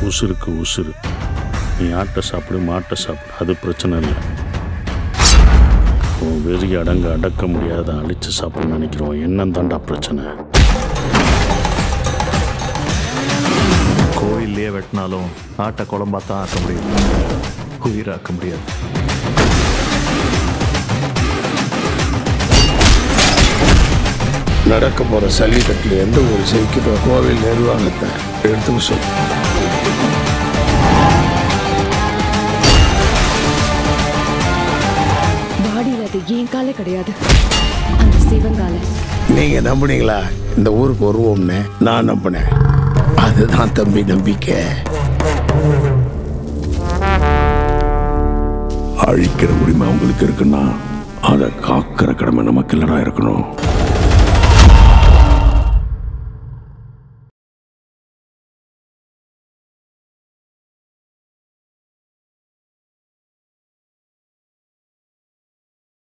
உசுருக்கு உசுரு நீ ஆட்டை சாப்பிடு மாட்டை சாப்பிடு அது பிரச்சனை இல்லை உன் வெறி அடங்க அடக்க முடியாத அழிச்சு சாப்பிடணும்னு நினைக்கிறோம் என்ன தாண்டா பிரச்சனை கோயில்லையே வெட்டினாலும் ஆட்டை குழம்பா தான் ஆக்க முடியும் உயிராக்க முடியாது நடக்க போற சல்லிக்கட்டில் எந்த ஒரு செய்கிற கோவில் நிர்வாகத்தை எடுத்துக்க சொல்லு பாடியில் அது ஏன் காலே கிடையாது அந்த சிவங்கால நீங்க நம்புனீங்களா இந்த ஊருக்கு வருவோம்னு நான் நம்பினேன் அதுதான் தம்பி நம்பிக்கை அழிக்கிற உரிமை அவங்களுக்கு இருக்குன்னா அதை காக்கிற கடமை நமக்கு இல்லடா இருக்கணும்